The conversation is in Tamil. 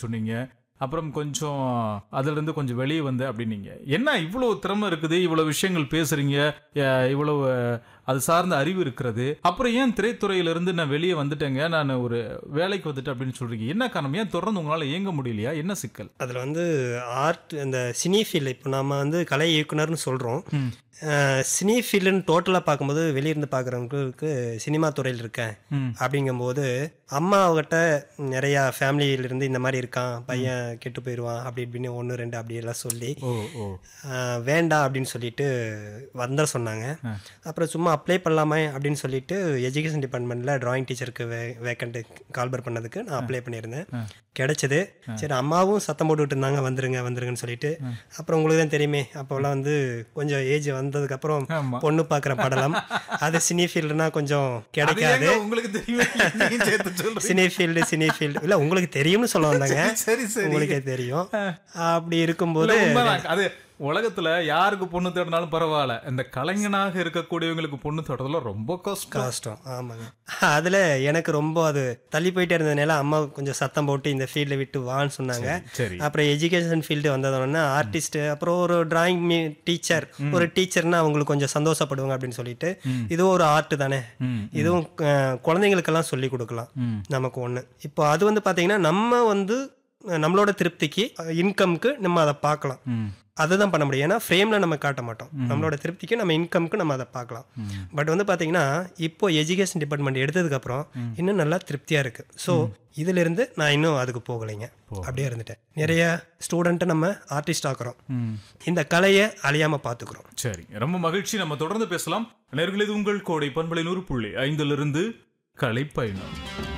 சொன்னீங்க அப்புறம் கொஞ்சம் அதுல இருந்து கொஞ்சம் வெளியே வந்து அப்படின்னீங்க என்ன இவ்வளவு திறமை இருக்குது இவ்வளவு விஷயங்கள் பேசுறீங்க அஹ் இவ்வளவு அது சார்ந்த அறிவு இருக்கிறது அப்புறம் ஏன் திரைத்துறையிலிருந்து நான் வெளியே வந்துட்டேங்க நான் ஒரு வேலைக்கு வந்துட்டேன் அப்படின்னு சொல்றீங்க என்ன காரணம் ஏன் தொடர்ந்து உங்களால இயங்க முடியலையா என்ன சிக்கல் அதில் வந்து ஆர்ட் இந்த சினி ஃபீல்டு இப்போ நம்ம வந்து கலை இயக்குனர்னு சொல்கிறோம் ம். சினி ஃபீல்டுன்னு டோட்டலாக பார்க்கும்போது வெளியிருந்து பார்க்குறவங்களுக்கு சினிமா துறையில் இருக்கேன் ம். அப்படிங்கும்போது அம்மா அவகிட்ட நிறையா ஃபேமிலியிலிருந்து இந்த மாதிரி இருக்கான் பையன் கெட்டு போயிடுவான் அப்படி இப்படின்னு ஒன்று ரெண்டு அப்படியெல்லாம் சொல்லி ஓ ஓ ஆஹ் வேண்டாம் அப்படின்னு சொல்லிட்டு வந்த சொன்னாங்க ஆ. அப்புறம் சும்மா அப்ளை பண்ணலாமே அப்படின்னு சொல்லிட்டு எஜுகேஷன் டிபார்ட்மெண்ட்டில் டிராயிங் டீச்சருக்கு வே வேக்கண்ட்டு கால்பர் பண்ணதுக்கு நான் அப்ளை பண்ணியிருந்தேன் ஆ. கிடைச்சது சரி அம்மாவும் சத்தம் போட்டுட்டு இருந்தாங்க வந்துருங்க வந்துருங்கன்னு சொல்லிட்டு அப்புறம் உங்களுக்கு தான் தெரியுமே அப்போல்லாம் வந்து கொஞ்சம் ஏஜ் வந்ததுக்கப்புறம் ஆமா பொண்ணு பார்க்குற படலம் அது சினி ஃபீல்டுனா கொஞ்சம் அது கிடைக்காது ஏங்க உங்களுக்கு தெரியும் நீங்க சேர்த்து சொல்றீங்க சினி ஃபீல்டு சினி ஃபீல்டு இல்லை உங்களுக்கு தெரியும்னு சொல்ல வந்தாங்க சரி சரி உங்களுக்கே தெரியும் அப்படி இல்ல, இருக்கும்போது உண்மைதான். அது உலகத்துல யாருக்கு பொண்ணு தேடினாலும் பரவாயில்ல இந்த கலைஞனாக இருக்கக்கூடியவங்களுக்கு பொண்ணு தேடுறதுல ரொம்ப கஷ்டம் கஷ்டம் ஆமாங்க அதில் எனக்கு ரொம்ப அது தள்ளி போயிட்டே இருந்ததுனால அம்மா கொஞ்சம் சத்தம் போட்டு இந்த ஃபீல்டை விட்டு வான்னு சொன்னாங்க சரி அப்புறம் எஜுகேஷன் ஃபீல்டு வந்ததோடனே ஆர்டிஸ்ட் அப்புறம் ஒரு டிராயிங் டீச்சர் ஒரு டீச்சர்னா அவங்களுக்கு கொஞ்சம் சந்தோஷப்படுவாங்க அப்படின்னு சொல்லிட்டு இதுவும் ஒரு ஆர்ட் தானே ம், இதுவும் அஹ், குழந்தைங்களுக்கெல்லாம் சொல்லி கொடுக்கலாம் ம். நமக்கு ஒன்று இப்போ அது வந்து பார்த்தீங்கன்னா நம்ம வந்து அஹ், நம்மளோட திருப்திக்கு இன்கம்க்கு நம்ம அதை பார்க்கலாம் ம். அதுதான் பண்ண முடியும் ஏன்னா ஃப்ரேமில் நம்ம காட்ட மாட்டோம் நம்மளோட திருப்திக்கு நம்ம இன்கம்க்கு நம்ம அதை பார்க்கலாம் பட் வந்து பார்த்தீங்கன்னா இப்போ எஜுகேஷன் டிபார்ட்மெண்ட் எடுத்ததுக்கப்புறம் இன்னும் நல்லா திருப்தியாக இருக்குது ஸோ இதிலிருந்து நான் இன்னும் அதுக்கு போகலைங்க அப்படியே இருந்துட்டேன் நிறைய ஸ்டூடெண்ட்டை நம்ம ஆர்டிஸ்ட் ஆக்குறோம் ம். இந்த கலையை அழியாமல் பார்த்துக்குறோம் சரி ரொம்ப மகிழ்ச்சி நம்ம தொடர்ந்து பேசலாம் நேர்களே இது உங்கள் கோடை பண்பலை நூறு புள்ளி ஐந்திலிருந்து கலைப்பயணம்